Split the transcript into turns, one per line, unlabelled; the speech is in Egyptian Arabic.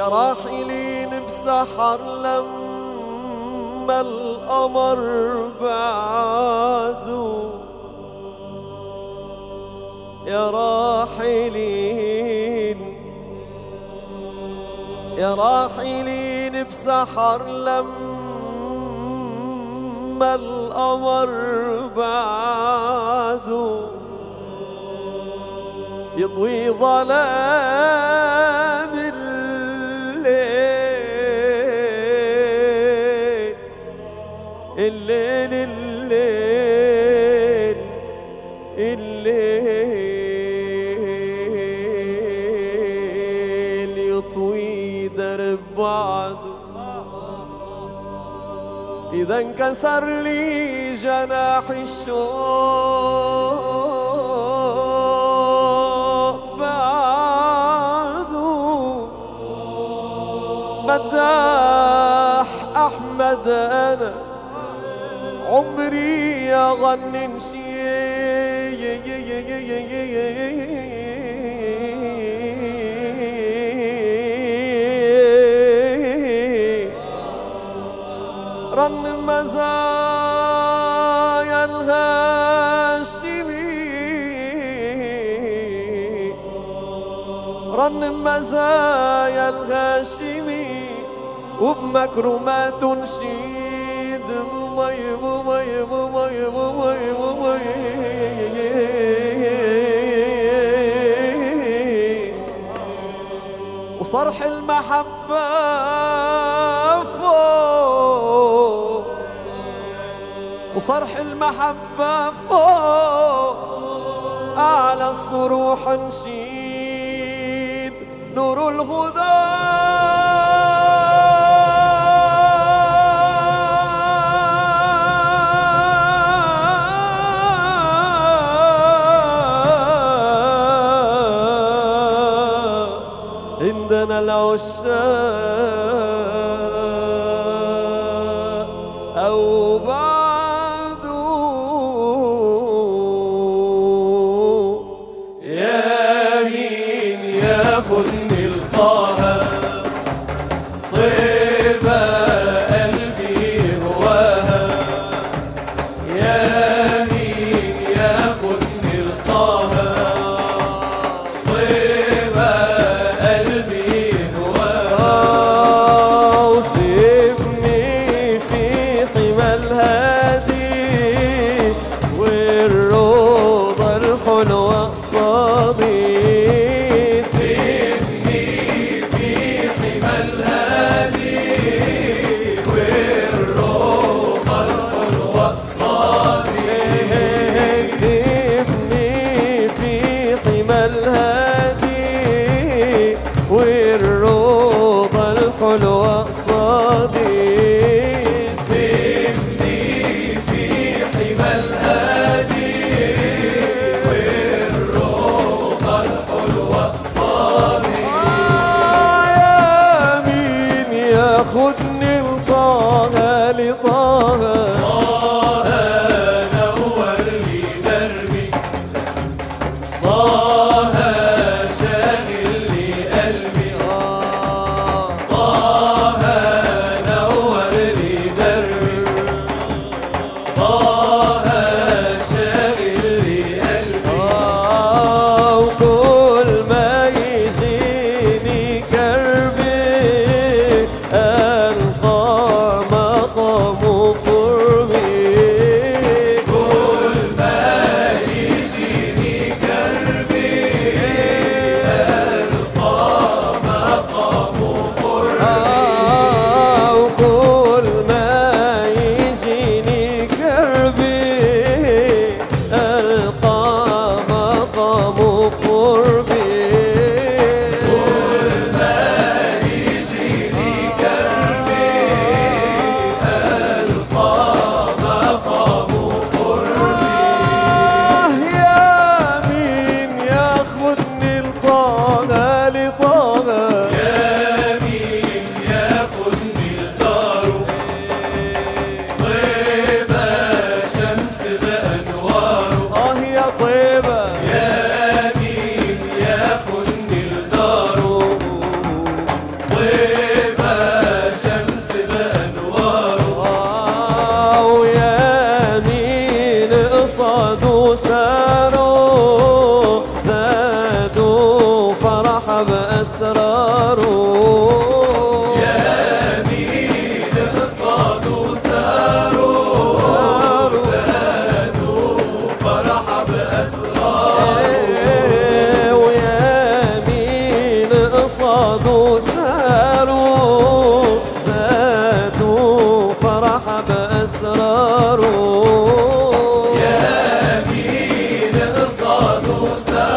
يا راحلين بسحر لما القمر بعده يا راحلين يا راحلين بسحر لما القمر بعده يضوي ظلام الليل الليل الليل الليل يطوي درب بعده إذا انكسر لي جناح الشوق بعده مداح أحمد أنا عمري أغني نشيد رن مزايا الهاشمي رن مزايا الهاشمي وبمكرمات تنشيد ممي ممي ممي ممي ممي وصرح المحبة فوق وصرح المحبة فوق أعلى الصروح نشيد نور الهدى عندنا العشاق أو بعده يا مين ياخدني لطه طيب قلبي هواها يا مين ياخدني لطه طيب قلبي هواها وسيبني في حمى الهادي والروضة الحلوة قصادي سيبني في حمى الهادي والروضة الحلوة قصادي سيبني في حمى الهادي والروضة الحلوة قصادي سيبني في حمى الهادي والروضة الحلوة قصادي يا مين ياخدني لطه لطه نور لي دربي طه شاغل لي قلبي طه نور لي دربي طه شاغل لي قلبي وكل ما يجيني كربي ألقى مقام قربي كل ما يجيني كربي مصطفى